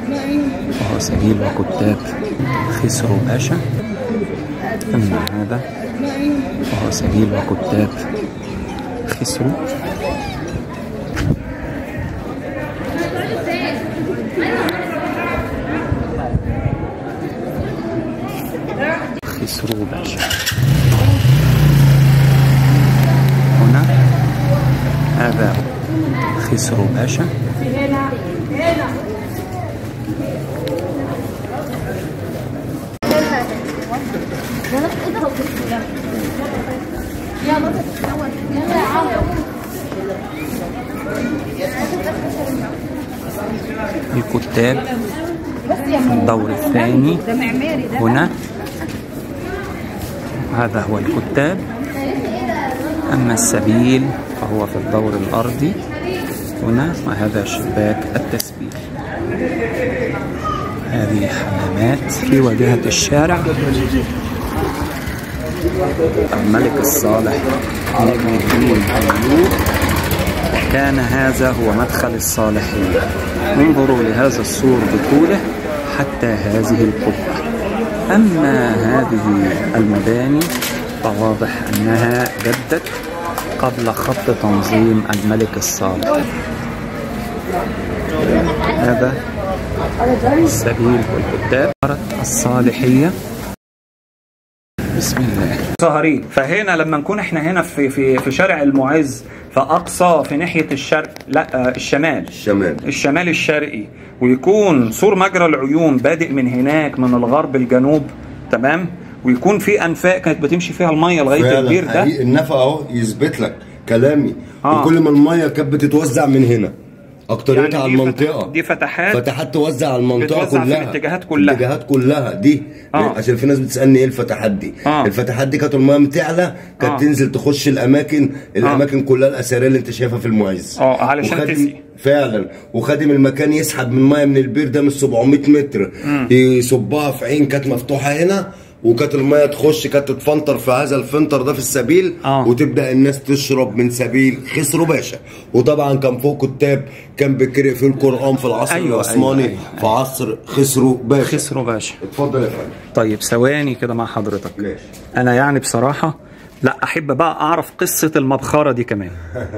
وهو سبيل وكتاب خسروا باشا أما هذا وهو سبيل وكتاب خسروا خسروا باشا هنا هذا خسروا باشا الكتاب في الدور الثاني هنا هذا هو الكتاب أما السبيل فهو في الدور الأرضي هنا وهذا شباك التسبيل هذه حمامات في واجهة الشارع الملك الصالح نجم الدين أيوب وكان هذا هو مدخل الصالحين انظروا لهذا السور بطوله حتى هذه القبة أما هذه المباني فواضح أنها جدت قبل خط تنظيم الملك الصالح هذا السبيل والكتاب الصالحية بسم الله سهرين فهنا لما نكون احنا هنا في في في شارع المعز فاقصى في ناحيه الشرق لا آه، الشمال الشمال الشمال الشرقي ويكون سور مجرى العيون بادئ من هناك من الغرب الجنوب تمام ويكون في انفاق كانت بتمشي فيها الميه لغايه البير فعلا ده حقيقي النفق اهو يثبت لك كلامي آه. وكل ما الميه كانت بتتوزع من هنا اكتريتها يعني على دي المنطقه فت- دي فتحات فتحات توزع على المنطقه بتوزع في كلها الاتجاهات كلها. الاتجاهات كلها دي آه. عشان في ناس بتسالني ايه الفتحات دي آه. الفتحات دي كانت الميه بتعلى كانت آه. تنزل تخش الاماكن الاماكن كلها الاثريه اللي انت شايفها في المعز آه، علشان وخادم- تسقي. فعلا وخادم المكان يسحب من ميه من البير ده من 700 متر يصبها في عين كانت مفتوحه هنا وكانت الميه تخش كانت تتفنطر في هذا الفنتر ده في السبيل آه. وتبدا الناس تشرب من سبيل خسروا باشا وطبعا كان فوق كتاب كان بيقرأ في القران في العصر أيوة، العثماني أيوة، أيوة. في عصر خسروا باشا خسروا باشا اتفضل يا فندم طيب ثواني كده مع حضرتك ماشي. انا يعني بصراحه لا احب بقى اعرف قصه المبخره دي كمان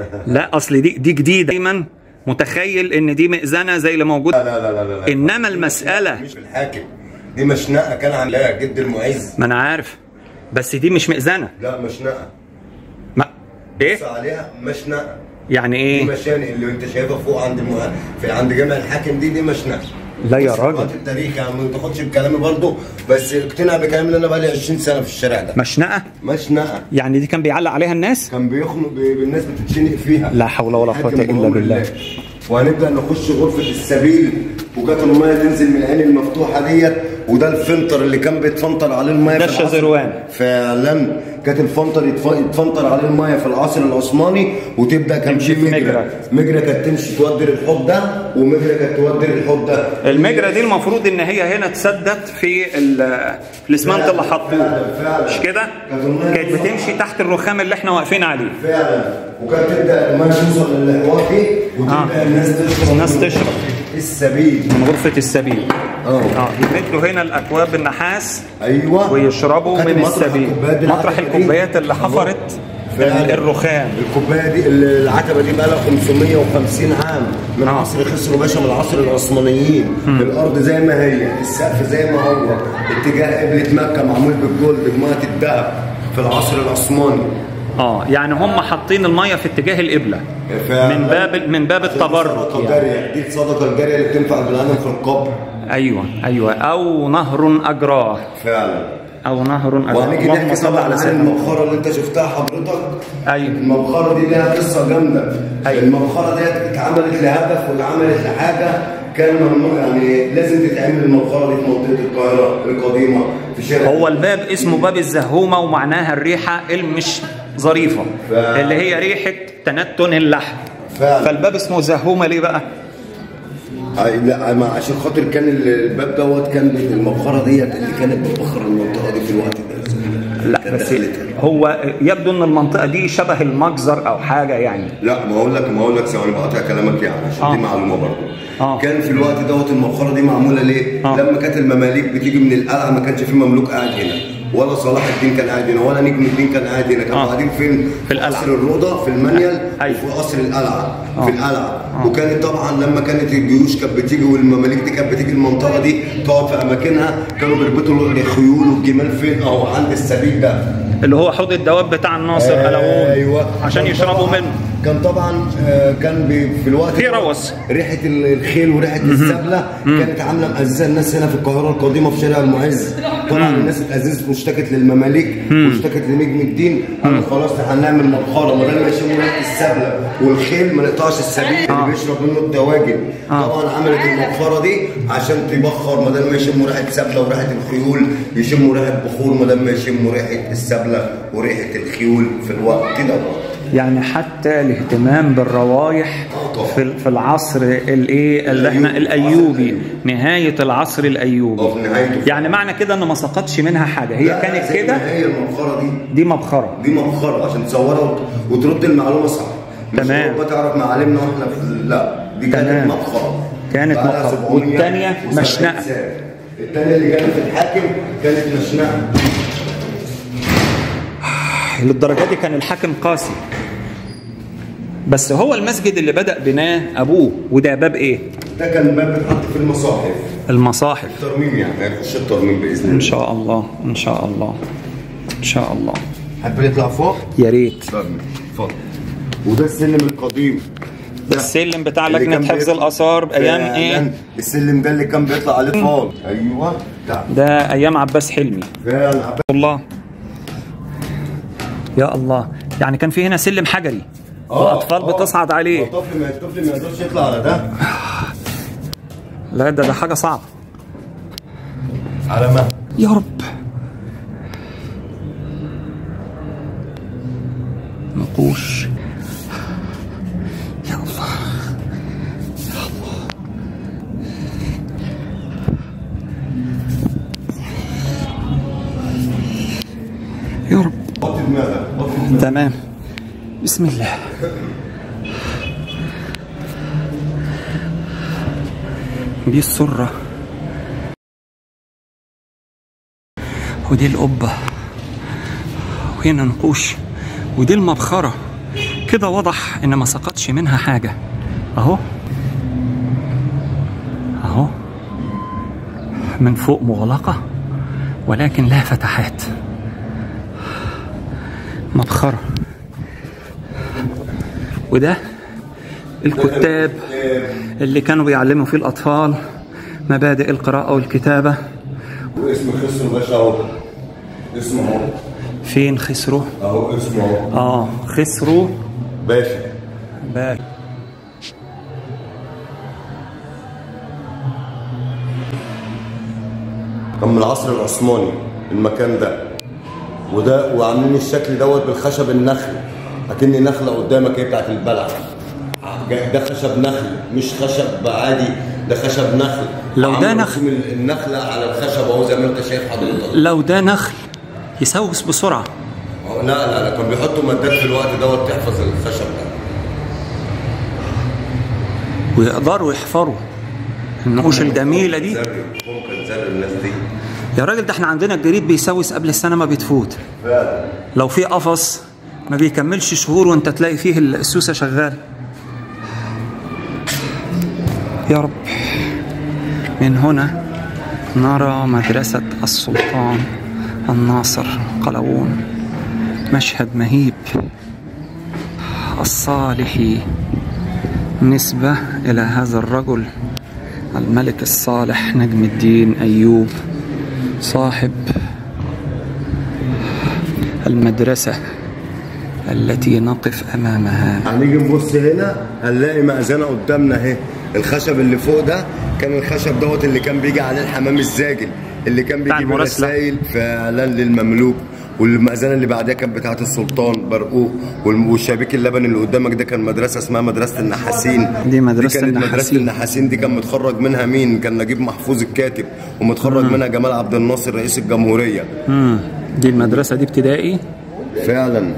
لا اصل دي دي جديده دايما متخيل ان دي مئذنه زي اللي موجود لا لا لا لا, لا. انما المساله مش في الحاكم دي مشنقه كان عاملاها جد المعز ما انا عارف بس دي مش مئذنه لا مشنقه ما بص ايه عليها مشنقه يعني دي ايه مشانق اللي انت شايفها فوق عند المه... في عند جامع الحاكم دي دي مشنقه لا يا بص راجل. وقت التاريخ يا عم ما تاخدش بكلامي برضه بس اقتنع بكلامي اللي انا بقالي 20 سنه في الشارع ده مشنقه مشنقه يعني دي كان بيعلق عليها الناس كان بيخنق ب- بالناس بتتشنق فيها لا حول ولا قوة حاكم إلا بأمر بالله. الله. وهنبدا نخش غرفه السبيل وكانت الميه تنزل من العين المفتوحه ديت وده الفلتر اللي كان بيتفنطر عليه الميه ده في العصر- الشازروان. فعلا كانت الفلتر يتف- يتفنطر عليه الميه في العصر العثماني وتبدا كان تمشي في في مجرى مجرى. مجرى كانت تمشي تودر الحوض ده ومجرى كانت تودر الحوض ده المجرى دي المفروض ان هي هنا تسدت في ال- في الاسمنت اللي حطوه فعلا، فعلا. مش كده كانت بتمشي تحت الرخام اللي احنا واقفين عليه فعلا وكانت تبدا الميه توصل للحوار دي وتبدا آه. الناس تشرب الناس تشرب. السبيل من غرفه السبيل اه اه يمدوا هنا الاكواب النحاس ايوه ويشربوا وكانت من مطرح السبيل الكوبايات دي مطرح العتبة دي. الكوبايات اللي حفرت فعلا. الرخام الكوبايه دي العتبه دي بقى لها 550 عام من آه. عصر خسروا باشا من عصر العثمانيين الارض زي ما هي السقف زي ما هو اتجاه قبله مكه معمول بالجولد بميه الذهب في العصر العثماني اه يعني هم حاطين الميه في اتجاه القبله فعلا. من باب من باب التبرك الصدقه يعني الجاريه دي الصدقه الجاريه اللي بتنفع بالعالم في القبر ايوه ايوه او نهر اجراه فعلا او نهر اجراه وهنيجي اللهم نحكي صل طبعا على عن سيدنا المبخره اللي انت شفتها حضرتك ايوه المبخره دي لها قصه جامده أيوة. المبخره ديت اتعملت لهدف واتعملت لحاجه كان ممنوع يعني لازم تتعمل المبخره دي في منطقه القاهره القديمه في شارع هو الباب اسمه باب الزهومه ومعناها الريحه المش ظريفه ف- اللي هي ريحه تنتن اللحم فعلا. فالباب اسمه زهومه ليه بقى؟ أي لا ما عشان خاطر كان ال- الباب دوت كان المبخره ديت اللي كانت بتبخر المنطقه دي في الوقت ده لا كانت بس دخلتها. هو يبدو ان المنطقه دي شبه المجزر او حاجه يعني لا ما اقول لك ما اقول لك ثواني بقطع كلامك يعني عشان آه. دي معلومه برضه آه. كان في الوقت دوت المبخره دي معموله ليه؟ آه. لما كانت المماليك بتيجي من القلعه ما كانش في مملوك قاعد هنا ولا صلاح الدين كان قاعد هنا ولا نجم الدين كان قاعد هنا كانوا آه. قاعدين فين؟ في القلعة. قصر الروضه في المنيل أيوة. وفي قصر القلعه آه. في القلعه وكانت طبعا لما كانت الجيوش كانت بتيجي والمماليك دي كانت بتيجي المنطقه دي تقعد في اماكنها كانوا بيربطوا الخيول والجمال فين؟ اهو عند السبيل ده اللي هو حوض الدواب بتاع الناصر قلاوون ايوه عشان كان يشربوا طبعاً- منه كان طبعا آه، كان بي في الوقت في ده روث. ريحه ال- الخيل وريحه السبله كانت عامله مأززه الناس هنا في القاهره القديمه في شارع المعز طبعا الناس اتأززت واشتكت للمماليك واشتكت لنجم الدين قالوا خلاص احنا هنعمل مبخره ما دام يشموا ريحه السبله والخيل ما نقطعش السبيل اللي بيشرب منه الدواجن طبعا عملت المبخره دي عشان تبخر ما دام ما يشموا ريحه سبله وريحه الخيول يشموا ريحه بخور ما دام ما يشموا ريحه السبله وريحه الخيول في الوقت ده يعني حتى الاهتمام بالروايح في في العصر الايه اللي احنا الايوبي نهايه العصر الايوبي اه في نهايته يعني معنى كده ان ما سقطش منها حاجه هي لا، كانت زي كده ما هي المبخره دي دي مبخره دي مبخره عشان تصورها وت- وترد المعلومه صح مش تمام. أوروبا تعرف معالمنا واحنا في لا دي كانت تمام. مبخره كانت بقالها مبخرة. 700 والتانية وسبعين مشنقة. سنة. الثانيه اللي كانت في الحاكم كانت مشنقه للدرجه دي كان الحاكم قاسي بس هو المسجد اللي بدأ بناه ابوه وده باب ايه ده كان باب بيتحط في المصاحف المصاحف الترميم يعني هيخش الترميم باذن ان الله شاء الله ان شاء الله ان شاء الله حابب نطلع فوق؟ يا ريت اتفضل وده السلم القديم ده السلم بتاع اللي لجنه كان حفظ بيطلع- الاثار ايام ايه فعلاً السلم ده اللي كان بيطلع عليه طفال ايوه ده ده ايام عباس حلمي فعلا الله يا الله يعني كان في هنا سلم حجري واطفال بتصعد عليه الطفل ما الطفل ما يقدرش يطلع على ده لا ده ده حاجه صعبه على ما يا رب نقوش يا الله يا الله يا رب وطي دماغك وطي دماغك تمام بسم الله دي السرة ودي القبة وهنا نقوش ودي المبخرة كده واضح ان ما سقطش منها حاجة اهو اهو من فوق مغلقة ولكن لا فتحات مبخرة وده الكتاب اللي كانوا بيعلموا فيه الأطفال مبادئ القراءة والكتابة واسم خسرو باشا اهو اسمه اهو فين خسروا؟ اهو اسمه اهو آه خسروا باشا بال كان من العصر العثماني المكان ده وده وعاملين الشكل دوت بالخشب النخل اكن نخله قدامك هي بتاعت البلع ده خشب نخل مش خشب عادي ده خشب نخل لو ده عامل نخل. رسوم النخله على الخشب اهو زي ما انت شايف حضرتك لو ده نخل يسوس بسرعة أهو لا لا لا كانوا بيحطوا مادات في الوقت دوت تحفظ الخشب ده ويقدروا يحفروا النقوش الجميلة دي زر ممكن زر الناس دي يا راجل ده احنا عندنا الجريد بيسوس قبل السنة ما بتفوت فعلا لو في قفص ما بيكملش شهور وانت تلاقي فيه السوسة شغال يا رب من هنا نرى مدرسة السلطان الناصر قلاوون مشهد مهيب الصالحي نسبة إلى هذا الرجل الملك الصالح نجم الدين أيوب صاحب المدرسة التي نقف أمامها هنيجي نبص هنا هنلاقي مأذنة قدامنا اهي الخشب اللي فوق ده كان الخشب دوت اللي كان بيجي عليه الحمام الزاجل اللي كان بتاع بيجي المراسلة. برسائل فعلا للمملوك والمأذنه اللي بعدها كانت بتاعه السلطان برقوق والم- والشبيك اللبن اللي قدامك ده كان مدرسه اسمها مدرسه النحاسين دي مدرسة كانت مدرسه النحاسين. النحاسين دي كان متخرج منها مين كان نجيب محفوظ الكاتب ومتخرج منها جمال عبد الناصر رئيس الجمهوريه مم. دي المدرسة دي ابتدائي فعلا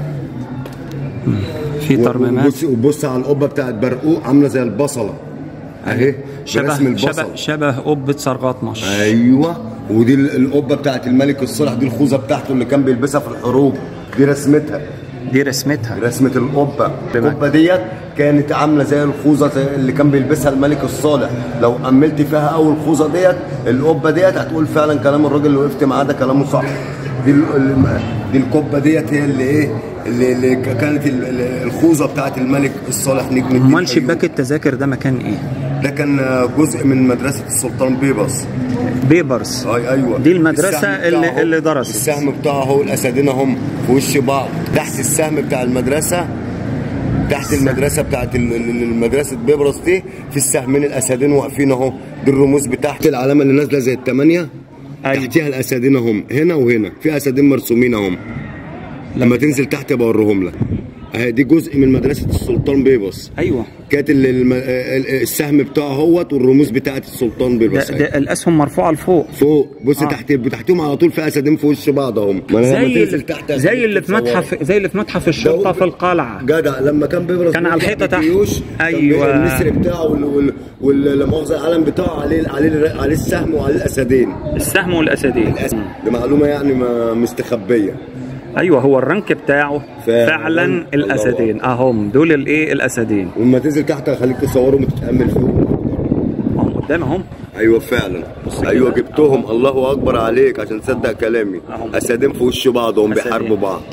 في ترميمات وبص وبص على القبه بتاعت برقوق عامله زي البصله اهي برسم شبه البصل شبه شبه قبة صرغاطمش ايوه ودي ال- القبه بتاعت الملك الصالح دي الخوذه بتاعته اللي كان بيلبسها في الحروب دي رسمتها دي رسمتها رسمه القبه القبه ديت كانت عامله زي الخوذه زي اللي كان بيلبسها الملك الصالح لو املت فيها اول خوذه ديت القبه ديت هتقول فعلا كلام الراجل اللي وقفت معاه ده كلامه صح دي ال- ال- دي القبه ديت هي اللي ايه اللي, اللي ك- كانت ال- ال- الخوذه بتاعت الملك الصالح نجم الدين امال شباك أيوب. التذاكر ده مكان ايه؟ ده كان جزء من مدرسه السلطان بيبرس بيبرز اي ايوه دي المدرسة السهم اللي- بتاعه- اللي درست. السهم بتاعه هو الاسدين هم في وش بعض تحت السهم بتاع المدرسه تحت المدرسه بتاعت ال- ال- المدرسه بيبرس دي في السهمين الاسدين واقفين اهو دي الرموز بتاعت العلامه اللي نازله زي الثمانيه أيوة. تحتيها الاسدين اهم هنا وهنا في اسدين مرسومين اهم لما تنزل تحت بوريهم لك اهي دي جزء من مدرسه السلطان بيبرس ايوه كانت ال- الم- ال- السهم بتاعه هوت والرموز بتاعت السلطان ده, بيبرس ده الاسهم مرفوعه لفوق فوق بص آه. آه. تحت تحتهم على طول في اسدين في وش بعض اهم ما أنا لما زي تنزل ال- تحت زي اللي في متحف زي اللي في متحف الشرطه ده- في القلعه جدع لما كان بيبرز كان على بيرجع الحيطة تحت. بالجيوش، كان أيوة. النسر بتاعه وال- وال- وال- لا مؤاخذه العلم بتاعه عليه عليه عليه السهم وعليه الاسدين السهم والاسدين دي معلومه يعني ما مستخبيه ايوه هو الرنك بتاعه فعلاً. فعلا الله الاسدين اهم دول الايه الاسدين ولما تنزل تحت هخليك تصورهم وتتامل فيهم هم قدام اهم ايوه فعلا ايوه جبتهم الله اكبر عليك عشان تصدق كلامي أهم. اسدين في وش بعض وهم أسدين. بيحاربوا بعض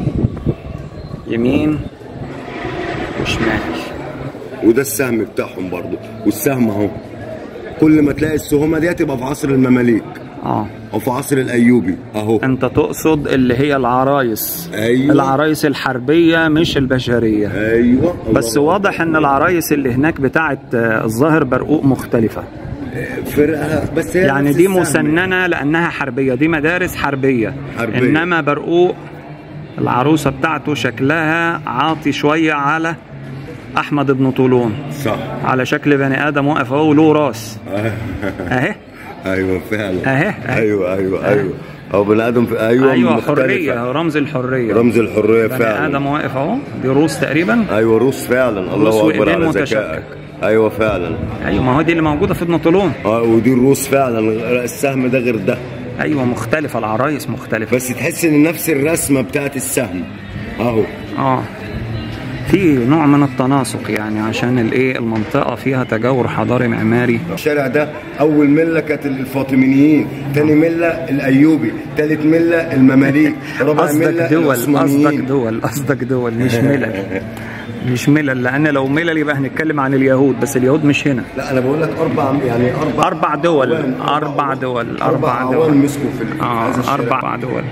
يمين وشمال وده السهم بتاعهم برضو والسهم اهو كل ما تلاقي السهومه دي تبقى في عصر المماليك اه او في عصر الايوبي اهو انت تقصد اللي هي العرايس أيوة. العرايس الحربيه مش البشريه ايوه بس الله واضح ان العرايس اللي هناك بتاعت آه، الظاهر برقوق مختلفه فرقه بس هي يعني نفس دي السهم. مسننه لانها حربيه دي مدارس حربيه, حربية. انما برقوق العروسه بتاعته شكلها عاطي شويه على احمد بن طولون صح على شكل بني ادم واقف اهو له راس اهي ايوه فعلا أهي، أهي. ايوه ايوه ايوه او بني ادم في ايوه ايوه مختلفة. حريه رمز الحريه رمز الحريه بني فعلا ادم واقف اهو دي روس تقريبا ايوه روس فعلا روس الله اكبر وإيدين على متشابكة. ذكائك ايوه فعلا ايوه ما هو دي اللي موجوده في ابن طولون اه ودي الروس فعلا السهم ده غير ده ايوه مختلفه العرايس مختلفه بس تحس ان نفس الرسمه بتاعت السهم اهو اه في نوع من التناسق يعني عشان الايه المنطقه فيها تجاور حضاري معماري الشارع ده اول مله كانت الفاطميين تاني مله الايوبي تالت مله المماليك رابع قصدك مله دول العثمانيين. قصدك دول قصدك دول مش ملل مش ملل لان لو ملل يبقى هنتكلم عن اليهود بس اليهود مش هنا لا انا بقول لك اربع يعني اربع اربع دول أعوان. اربع دول اربع اربع أعوان دول مسكوا في في هذا اه الشارع. اربع دول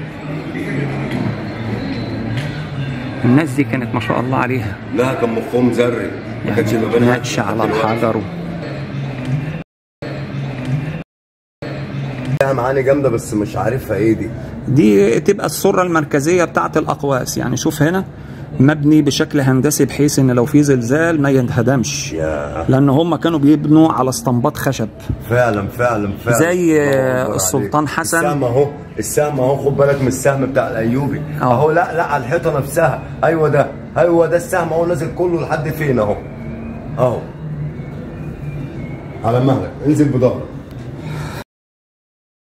الناس دي كانت ما شاء الله عليها لا كان مخهم زري ما كانش يعني ما بينها نقش على الحجر لها معاني جامده بس مش عارفها ايه دي دي تبقى السرة المركزية بتاعت الأقواس يعني شوف هنا مبني بشكل هندسي بحيث ان لو في زلزال ما ينهدمش يا لان هم كانوا بيبنوا على اسطمبات خشب فعلا فعلا فعلا زي الله أكبر السلطان عليك. حسن. السهم اهو السهم اهو خد بالك من السهم بتاع الايوبي أه. اهو لا لا على الحيطه نفسها ايوه ده ايوه ده السهم اهو نازل كله لحد فين اهو اهو على مهلك انزل بظهرك